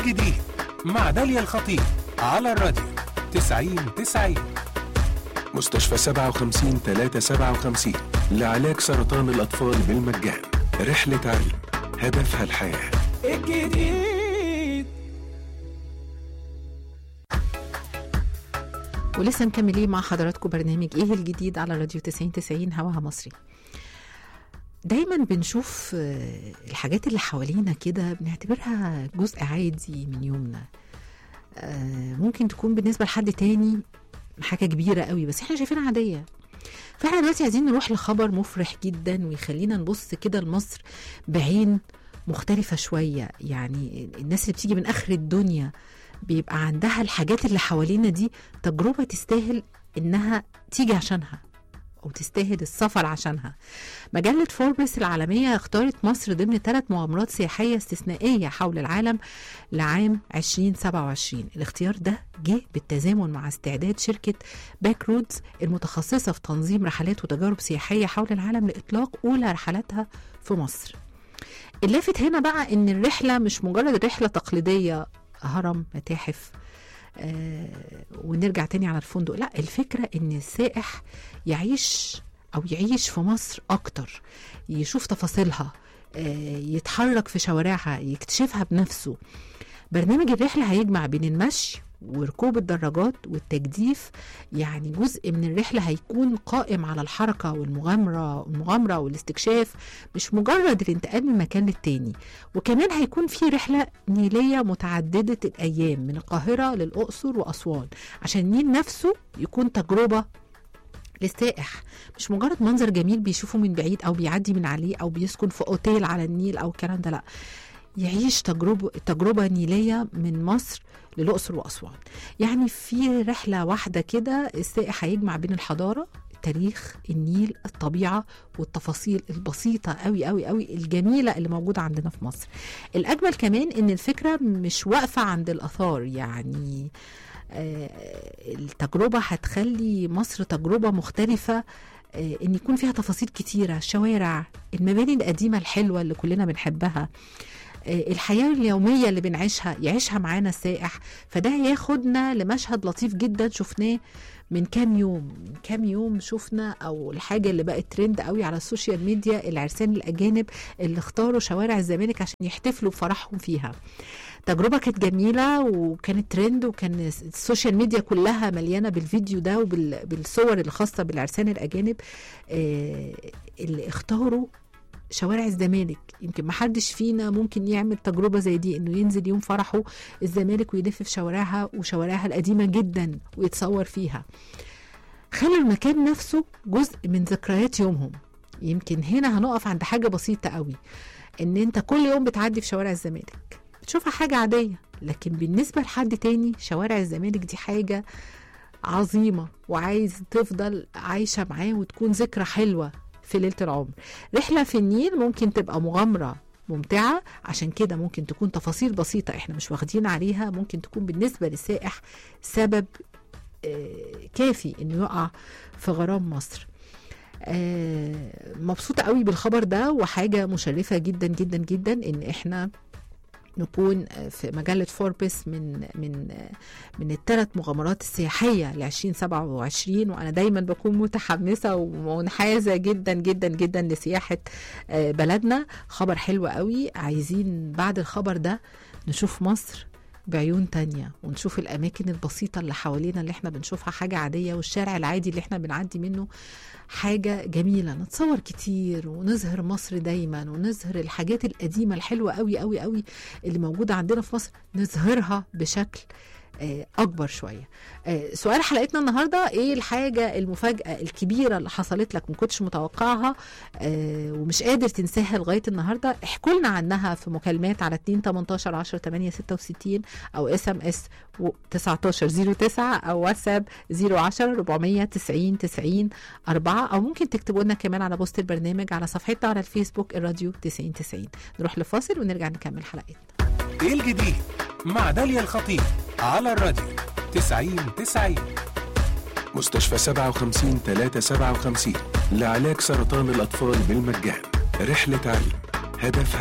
الجديد مع داليا الخطيب على الراديو 90 90 مستشفى 57 357 لعلاج سرطان الأطفال بالمجان رحلة علم هدفها الحياة الجديد ولسه مكملين مع حضراتكم برنامج ايه الجديد على راديو 90 90 هواها مصري دايما بنشوف آه، الحاجات اللي حوالينا كده بنعتبرها جزء عادي من يومنا آه، ممكن تكون بالنسبة لحد تاني حاجة كبيرة قوي بس احنا شايفينها عادية فاحنا دلوقتي عايزين نروح لخبر مفرح جدا ويخلينا نبص كده لمصر بعين مختلفة شوية يعني الناس اللي بتيجي من آخر الدنيا بيبقى عندها الحاجات اللي حوالينا دي تجربة تستاهل إنها تيجي عشانها أو تستاهل السفر عشانها مجلة فوربس العالمية اختارت مصر ضمن ثلاث مغامرات سياحية استثنائية حول العالم لعام 2027 الاختيار ده جه بالتزامن مع استعداد شركة باك رودز المتخصصة في تنظيم رحلات وتجارب سياحية حول العالم لإطلاق أولى رحلاتها في مصر اللافت هنا بقى ان الرحله مش مجرد رحله تقليديه هرم متاحف آه ونرجع تاني على الفندق لا الفكره ان السائح يعيش او يعيش في مصر اكتر يشوف تفاصيلها آه يتحرك في شوارعها يكتشفها بنفسه برنامج الرحله هيجمع بين المشي وركوب الدراجات والتجديف يعني جزء من الرحلة هيكون قائم على الحركة والمغامرة المغامرة والاستكشاف مش مجرد الانتقال من مكان للتاني وكمان هيكون في رحلة نيلية متعددة الأيام من القاهرة للأقصر وأسوان عشان النيل نفسه يكون تجربة للسائح مش مجرد منظر جميل بيشوفه من بعيد أو بيعدي من عليه أو بيسكن في أوتيل على النيل أو الكلام ده لأ يعيش تجربة تجربة نيلية من مصر للأقصر وأسوان يعني في رحلة واحدة كده السائح هيجمع بين الحضارة تاريخ النيل الطبيعة والتفاصيل البسيطة قوي قوي قوي الجميلة اللي موجودة عندنا في مصر الأجمل كمان إن الفكرة مش واقفة عند الآثار يعني آه التجربة هتخلي مصر تجربة مختلفة آه إن يكون فيها تفاصيل كتيرة شوارع المباني القديمة الحلوة اللي كلنا بنحبها الحياة اليومية اللي بنعيشها يعيشها معانا السائح فده هياخدنا لمشهد لطيف جدا شفناه من كام يوم من كام يوم شفنا او الحاجه اللي بقت ترند قوي على السوشيال ميديا العرسان الاجانب اللي اختاروا شوارع الزمالك عشان يحتفلوا بفرحهم فيها تجربه كانت جميله وكانت ترند وكان السوشيال ميديا كلها مليانه بالفيديو ده وبالصور الخاصه بالعرسان الاجانب آه اللي اختاروا شوارع الزمالك يمكن ما حدش فينا ممكن يعمل تجربه زي دي انه ينزل يوم فرحه الزمالك ويلف في شوارعها وشوارعها القديمه جدا ويتصور فيها خلوا المكان نفسه جزء من ذكريات يومهم يمكن هنا هنقف عند حاجه بسيطه قوي ان انت كل يوم بتعدي في شوارع الزمالك بتشوفها حاجه عاديه لكن بالنسبه لحد تاني شوارع الزمالك دي حاجه عظيمه وعايز تفضل عايشه معاه وتكون ذكرى حلوه في ليله العمر رحله في النيل ممكن تبقى مغامره ممتعه عشان كده ممكن تكون تفاصيل بسيطه احنا مش واخدين عليها ممكن تكون بالنسبه للسائح سبب آه كافي انه يقع في غرام مصر آه مبسوطه قوي بالخبر ده وحاجه مشرفه جدا جدا جدا ان احنا نكون في مجلة فوربس من من من الثلاث مغامرات السياحية ل 2027 وأنا دايما بكون متحمسة ومنحازة جدا جدا جدا لسياحة بلدنا خبر حلو قوي عايزين بعد الخبر ده نشوف مصر بعيون تانية ونشوف الأماكن البسيطة اللي حوالينا اللي احنا بنشوفها حاجة عادية والشارع العادي اللي احنا بنعدي منه حاجة جميلة نتصور كتير ونظهر مصر دايما ونظهر الحاجات القديمة الحلوة قوي قوي قوي اللي موجودة عندنا في مصر نظهرها بشكل اكبر شويه سؤال حلقتنا النهارده ايه الحاجه المفاجاه الكبيره اللي حصلت لك ما كنتش متوقعها ومش قادر تنساها لغايه النهارده احكوا لنا عنها في مكالمات على 2 18 10 8 66 او اس ام اس 19 09 او واتساب 010 490 90 4 او ممكن تكتبوا لنا كمان على بوست البرنامج على صفحتنا على الفيسبوك الراديو 90 90 نروح لفاصل ونرجع نكمل حلقتنا ايه الجديد مع داليا الخطيب على الراديو 90 90 مستشفى 57 357 لعلاج سرطان الأطفال بالمجان رحلة علم هدفها